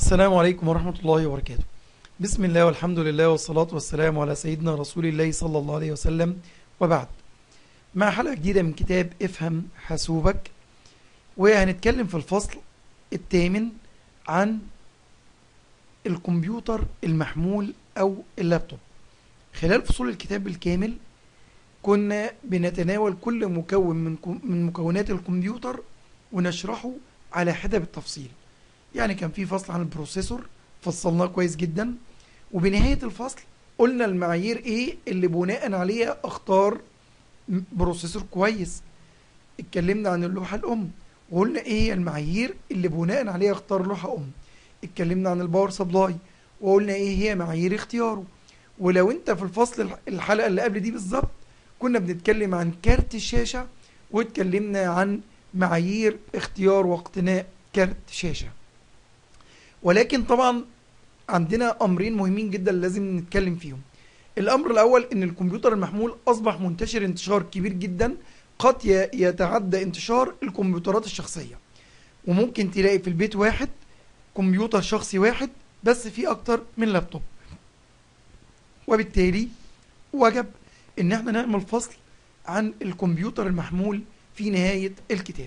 السلام عليكم ورحمة الله وبركاته بسم الله والحمد لله والصلاة والسلام على سيدنا رسول الله صلى الله عليه وسلم وبعد مع حلقة جديدة من كتاب افهم حاسوبك وهنتكلم في الفصل الثامن عن الكمبيوتر المحمول أو اللابتوب خلال فصول الكتاب بالكامل كنا بنتناول كل مكون من كم- من مكونات الكمبيوتر ونشرحه على حدة بالتفصيل يعني كان في فصل عن البروسيسور فصلناه كويس جدا وبنهاية الفصل قلنا المعايير ايه اللي بناء عليها اختار م- بروسيسور كويس اتكلمنا عن اللوحة الام وقلنا ايه هي المعايير اللي بناء عليها اختار لوحة ام اتكلمنا عن الباور سبلاي وقلنا ايه هي معايير اختياره ولو انت في الفصل الح- الحلقة اللي قبل دي بالظبط كنا بنتكلم عن كارت الشاشة واتكلمنا عن معايير اختيار واقتناء كارت شاشة ولكن طبعا عندنا امرين مهمين جدا لازم نتكلم فيهم الامر الاول ان الكمبيوتر المحمول اصبح منتشر انتشار كبير جدا قد ي- يتعدى انتشار الكمبيوترات الشخصية وممكن تلاقي في البيت واحد كمبيوتر شخصي واحد بس فيه اكتر من لابتوب وبالتالي وجب ان احنا نعمل فصل عن الكمبيوتر المحمول في نهاية الكتاب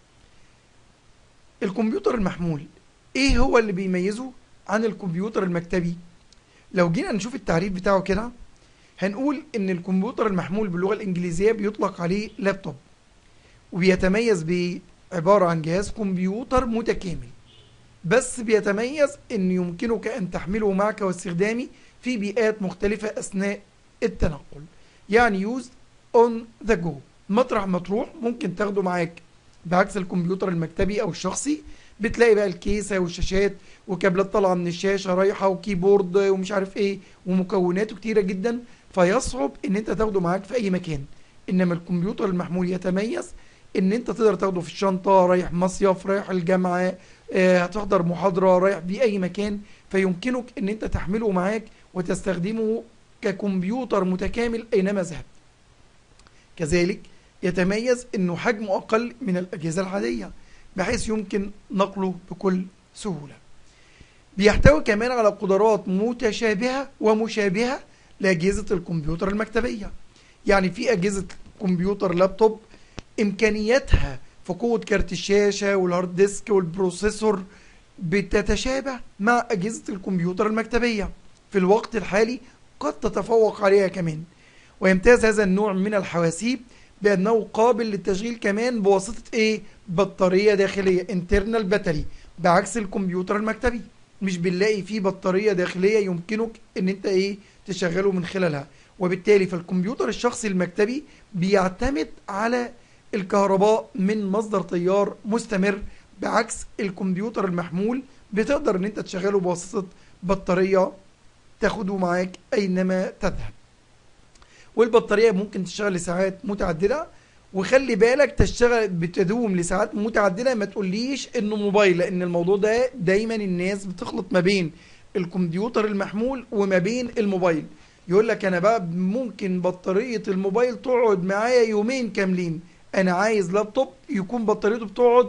الكمبيوتر المحمول ايه هو اللي بيميزه عن الكمبيوتر المكتبي لو جينا نشوف التعريف بتاعه كده هنقول ان الكمبيوتر المحمول باللغة الانجليزية بيطلق عليه لابتوب وبيتميز بعبارة عن جهاز كمبيوتر متكامل بس بيتميز ان يمكنك ان تحمله معك واستخدامه في بيئات مختلفة اثناء التنقل يعني used on the go مطرح ما تروح ممكن تاخده معاك بعكس الكمبيوتر المكتبي او الشخصي بتلاقي بقى الكيسة والشاشات وكابلات طالعة من الشاشة رايحة وكيبورد ومش عارف ايه ومكوناته كتيرة جدا فيصعب ان انت تاخده معاك في اي مكان انما الكمبيوتر المحمول يتميز ان انت تقدر تاخده في الشنطة رايح مصيف رايح الجامعة آه، هتحضر محاضرة رايح بيه اي مكان فيمكنك ان انت تحمله معاك وتستخدمه ككمبيوتر متكامل اينما ذهبت كذلك يتميز انه حجمه اقل من الاجهزة العادية بحيث يمكن نقله بكل سهولة بيحتوي كمان على قدرات متشابهة ومشابهة لأجهزة الكمبيوتر المكتبية يعني في أجهزة كمبيوتر لابتوب إمكانياتها في قوة كارت الشاشة والهارد ديسك والبروسيسور بتتشابه مع أجهزة الكمبيوتر المكتبية في الوقت الحالي قد تتفوق عليها كمان ويمتاز هذا النوع من الحواسيب بأنه قابل للتشغيل كمان بواسطة إيه؟ بطارية داخلية internal باتري بعكس الكمبيوتر المكتبي مش بنلاقي فيه بطارية داخلية يمكنك ان انت ايه تشغله من خلالها وبالتالي فالكمبيوتر الشخصي المكتبي بيعتمد على الكهرباء من مصدر تيار مستمر بعكس الكمبيوتر المحمول بتقدر ان انت تشغله بواسطة بطارية تاخده معاك اينما تذهب والبطارية ممكن تشتغل لساعات متعددة وخلي بالك تشتغل بتدوم لساعات متعددة ما تقوليش انه موبايل لان الموضوع ده دايما الناس بتخلط ما بين الكمبيوتر المحمول وما بين الموبايل يقول لك انا بقى ممكن بطارية الموبايل تقعد معايا يومين كاملين انا عايز لابتوب يكون بطاريته بتقعد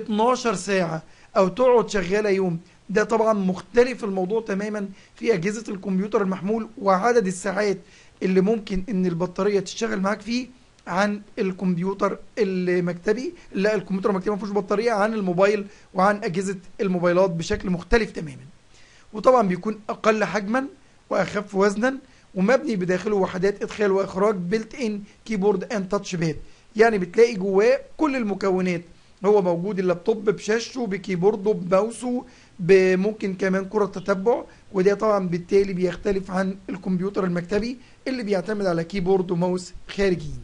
12 ساعة او تقعد شغالة يوم ده طبعا مختلف الموضوع تماما في اجهزة الكمبيوتر المحمول وعدد الساعات اللي ممكن ان البطارية تشتغل معاك فيه عن الكمبيوتر المكتبي لا الكمبيوتر المكتبي ما فيهوش بطارية عن الموبايل وعن أجهزة الموبايلات بشكل مختلف تماما وطبعا بيكون أقل حجما وأخف وزنا ومبني بداخله وحدات إدخال وإخراج بيلت إن كيبورد أند تاتش باد يعني بتلاقي جواه كل المكونات هو موجود اللابتوب بشاشته بكيبورده بماوسه ممكن كمان كرة تتبع وده طبعا بالتالي بيختلف عن الكمبيوتر المكتبي اللي بيعتمد على كيبورد وماوس خارجيين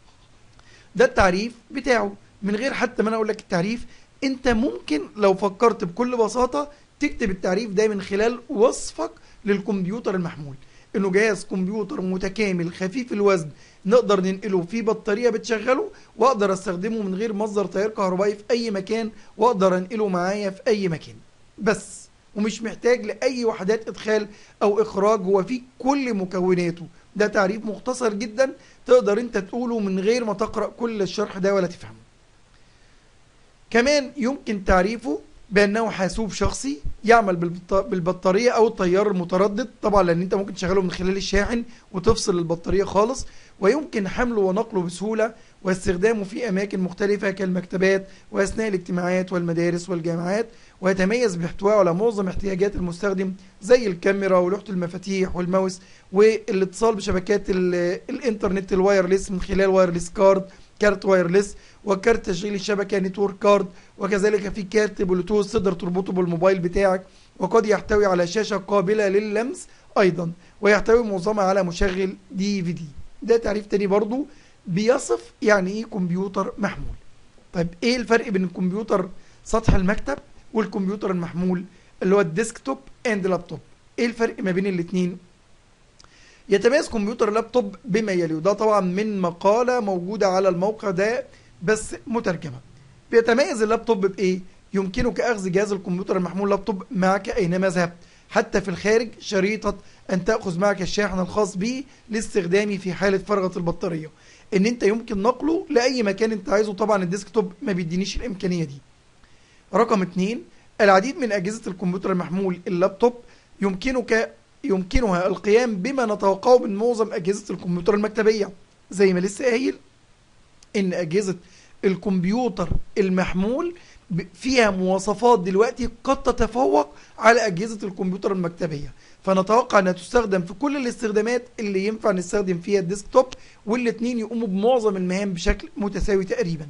ده التعريف بتاعه من غير حتى ما انا اقول لك التعريف انت ممكن لو فكرت بكل بساطة تكتب التعريف ده من خلال وصفك للكمبيوتر المحمول انه جهاز كمبيوتر متكامل خفيف الوزن نقدر ننقله في بطارية بتشغله واقدر استخدمه من غير مصدر تيار كهربائي في اي مكان واقدر انقله معايا في اي مكان بس ومش محتاج لاي وحدات ادخال او اخراج هو فيه كل مكوناته ده تعريف مختصر جدا تقدر انت تقوله من غير ما تقرأ كل الشرح ده ولا تفهمه كمان يمكن تعريفه بانه حاسوب شخصي يعمل بالبط- بالبطاريه او التيار المتردد طبعا لان انت ممكن تشغله من خلال الشاحن وتفصل البطاريه خالص ويمكن حمله ونقله بسهوله واستخدامه في اماكن مختلفه كالمكتبات واثناء الاجتماعات والمدارس والجامعات ويتميز باحتوائه على معظم احتياجات المستخدم زي الكاميرا ولوحه المفاتيح والماوس والاتصال بشبكات ال- الانترنت الوايرلس من خلال وايرلس كارد كارت وايرلس وكارت تشغيل الشبكه نتورك كارد وكذلك في كارت بلوتوث تقدر تربطه بالموبايل بتاعك وقد يحتوي على شاشه قابله لللمس ايضا ويحتوي معظمها على مشغل دي في دي ده تعريف تاني برضو بيصف يعني ايه كمبيوتر محمول طيب ايه الفرق بين الكمبيوتر سطح المكتب والكمبيوتر المحمول اللي هو الديسكتوب اند لابتوب ايه الفرق ما بين الاتنين يتميز كمبيوتر اللابتوب بما يلي وده طبعا من مقالة موجودة على الموقع ده بس مترجمة بيتميز اللابتوب بإيه؟ يمكنك أخذ جهاز الكمبيوتر المحمول لابتوب معك أينما ذهبت حتى في الخارج شريطة أن تأخذ معك الشاحن الخاص به لاستخدامه في حالة فرغة البطارية إن أنت يمكن نقله لأي مكان أنت عايزه طبعا الديسكتوب ما بيدينيش الإمكانية دي رقم اتنين العديد من أجهزة الكمبيوتر المحمول اللابتوب يمكنك يمكنها القيام بما نتوقعه من معظم أجهزة الكمبيوتر المكتبية زي ما لسه قايل إن أجهزة الكمبيوتر المحمول ب- فيها مواصفات دلوقتي قد تتفوق على أجهزة الكمبيوتر المكتبية فنتوقع أنها تستخدم في كل الاستخدامات اللي ينفع نستخدم فيها الديسكتوب والاتنين يقوموا بمعظم المهام بشكل متساوي تقريبا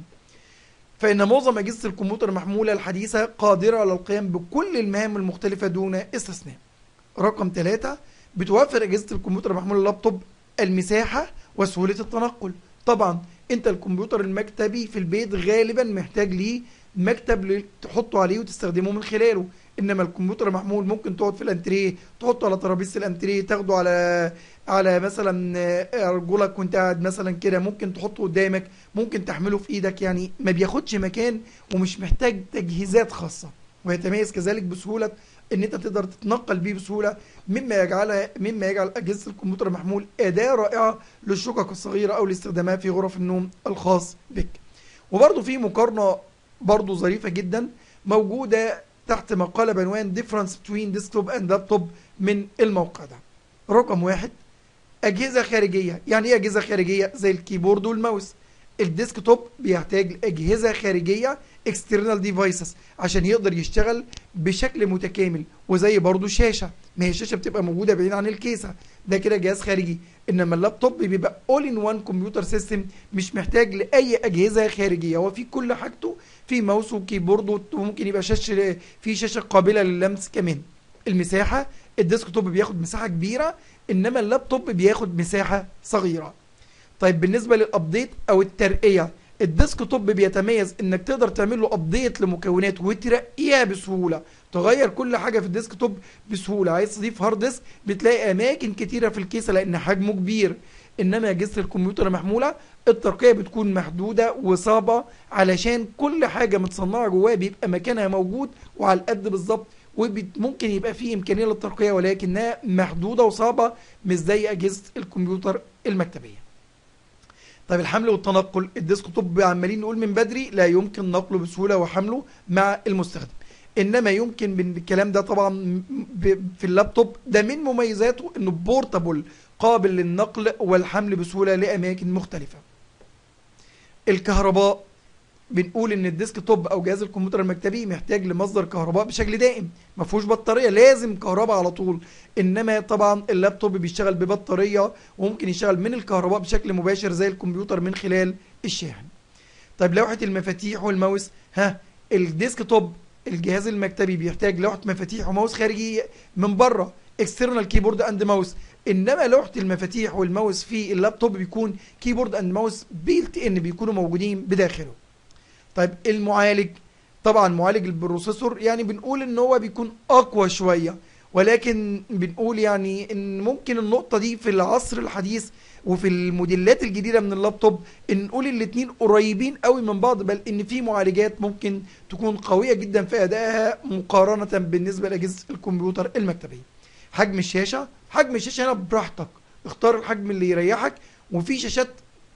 فإن معظم أجهزة الكمبيوتر المحمولة الحديثة قادرة على القيام بكل المهام المختلفة دون استثناء رقم ثلاثة بتوفر أجهزة الكمبيوتر المحمول اللابتوب المساحة وسهولة التنقل طبعا انت الكمبيوتر المكتبي في البيت غالبا محتاج ليه مكتب ل- تحطه عليه وتستخدمه من خلاله انما الكمبيوتر المحمول ممكن تقعد في الانتريه تحطه على ترابيزه الانتريه تاخده على على مثلا آه، ارجلك وانت قاعد مثلا كده ممكن تحطه قدامك ممكن تحمله في ايدك يعني ما بياخدش مكان ومش محتاج تجهيزات خاصه ويتميز كذلك بسهوله ان انت تقدر تتنقل بيه بسهوله مما يجعلها مما يجعل اجهزه الكمبيوتر المحمول اداه رائعه للشقق الصغيره او لاستخدامها في غرف النوم الخاص بك وبرضه في مقارنه برضه ظريفه جدا موجوده تحت مقاله بعنوان difference between desktop and laptop من الموقع ده رقم واحد اجهزه خارجيه يعني ايه اجهزه خارجيه زي الكيبورد والماوس الديسكتوب بيحتاج لاجهزه خارجيه external devices عشان يقدر يشتغل بشكل متكامل وزي برضو الشاشه ما هي الشاشه بتبقى موجوده بعيد عن الكيسه ده كده جهاز خارجي انما اللابتوب بيبقى اول ان وان كمبيوتر سيستم مش محتاج لاي اجهزه خارجيه هو في كل حاجته في ماوس وكيبورد وممكن يبقى شاشه في شاشه قابله لللمس كمان المساحه الديسكتوب بياخد مساحه كبيره انما اللابتوب بياخد مساحه صغيره طيب بالنسبه للابديت او الترقيه الديسكتوب بيتميز انك تقدر تعمل له ابديت لمكونات وترقيها بسهوله تغير كل حاجه في الديسكتوب بسهوله عايز تضيف هارد ديسك بتلاقي اماكن كتيره في الكيسه لان حجمه كبير انما اجهزه الكمبيوتر المحموله الترقيه بتكون محدوده وصعبه علشان كل حاجه متصنعه جواها بيبقى مكانها موجود وعلى القد بالظبط وممكن يبقى فيه امكانيه للترقيه ولكنها محدوده وصعبه مش زي اجهزه الكمبيوتر المكتبيه طيب الحمل والتنقل الديسكتوب عمالين نقول من بدري لا يمكن نقله بسهوله وحمله مع المستخدم انما يمكن من الكلام ده طبعا ب- في اللابتوب ده من مميزاته انه بورتابل قابل للنقل والحمل بسهوله لاماكن مختلفه الكهرباء بنقول ان الديسكتوب او جهاز الكمبيوتر المكتبي محتاج لمصدر كهرباء بشكل دائم ما فيهوش بطاريه لازم كهرباء على طول انما طبعا اللابتوب بيشتغل ببطاريه وممكن يشتغل من الكهرباء بشكل مباشر زي الكمبيوتر من خلال الشاحن طيب لوحه المفاتيح والماوس ها الديسكتوب الجهاز المكتبي بيحتاج لوحه مفاتيح وماوس خارجي من بره اكسترنال كيبورد اند ماوس انما لوحه المفاتيح والماوس في اللابتوب بيكون كيبورد اند ماوس بيلت ان بيكونوا موجودين بداخله طيب المعالج طبعا معالج البروسيسور يعني بنقول ان هو بيكون اقوى شويه ولكن بنقول يعني ان ممكن النقطه دي في العصر الحديث وفي الموديلات الجديده من اللابتوب ان نقول الاتنين قريبين قوي من بعض بل ان في معالجات ممكن تكون قويه جدا في ادائها مقارنه بالنسبه لاجهزه الكمبيوتر المكتبيه حجم الشاشه حجم الشاشه هنا براحتك اختار الحجم اللي يريحك وفي شاشات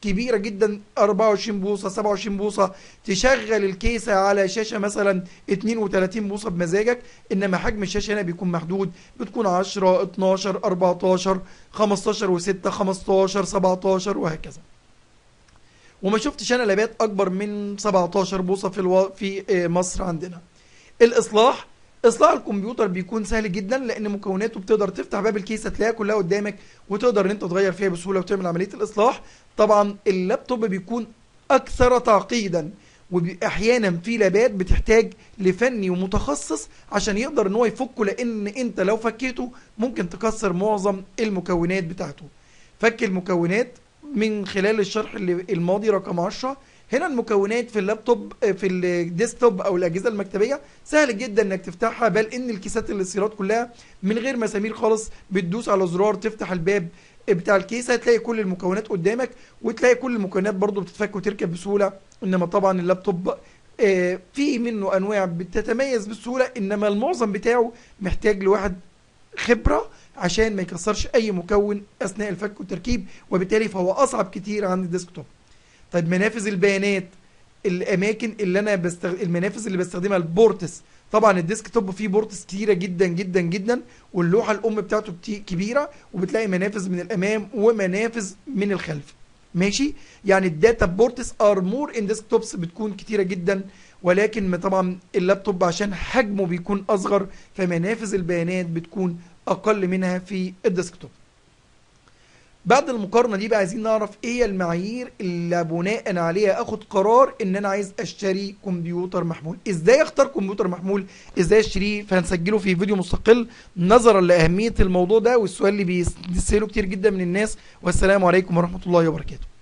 كبيره جدا 24 بوصه 27 بوصه تشغل الكيسه على شاشه مثلا 32 بوصه بمزاجك انما حجم الشاشه هنا بيكون محدود بتكون 10 12 14 15 و6 15 17 وهكذا وما شفتش انا لابات اكبر من 17 بوصه في الو... في آه، مصر عندنا الاصلاح اصلاح الكمبيوتر بيكون سهل جدا لان مكوناته بتقدر تفتح باب الكيسه تلاقيها كلها قدامك وتقدر ان انت تغير فيها بسهوله وتعمل عمليه الاصلاح طبعا اللابتوب بيكون اكثر تعقيدا واحيانا في لابات بتحتاج لفني ومتخصص عشان يقدر ان هو يفكه لان انت لو فكيته ممكن تكسر معظم المكونات بتاعته فك المكونات من خلال الشرح اللي الماضي رقم 10 هنا المكونات في اللابتوب في الديسكتوب او الاجهزه المكتبيه سهل جدا انك تفتحها بل ان الكيسات الاستيراد كلها من غير مسامير خالص بتدوس على زرار تفتح الباب بتاع الكيسه هتلاقي كل المكونات قدامك وتلاقي كل المكونات برضو بتتفك وتركب بسهوله انما طبعا اللابتوب آه، في منه انواع بتتميز بالسهوله انما المعظم بتاعه محتاج لواحد خبره عشان ما يكسرش اي مكون اثناء الفك والتركيب وبالتالي فهو اصعب كتير عن الديسكتوب طيب منافذ البيانات الاماكن اللي انا بستخدم المنافذ اللي بستخدمها البورتس طبعا الديسك توب فيه بورتس كتيره جدا جدا جدا واللوحه الام بتاعته كتي- كبيره وبتلاقي منافذ من الامام ومنافذ من الخلف ماشي يعني الداتا بورتس ار مور ان ديسكتوبس بتكون كتيره جدا ولكن ما طبعا اللابتوب عشان حجمه بيكون اصغر فمنافذ البيانات بتكون اقل منها في الديسكتوب بعد المقارنه دي بقى عايزين نعرف ايه هي المعايير اللي بناء عليها اخد قرار ان انا عايز اشتري كمبيوتر محمول ازاي اختار كمبيوتر محمول ازاي اشتريه فهنسجله في فيديو مستقل نظرا لاهميه الموضوع ده والسؤال اللي بيسأله كتير جدا من الناس والسلام عليكم ورحمه الله وبركاته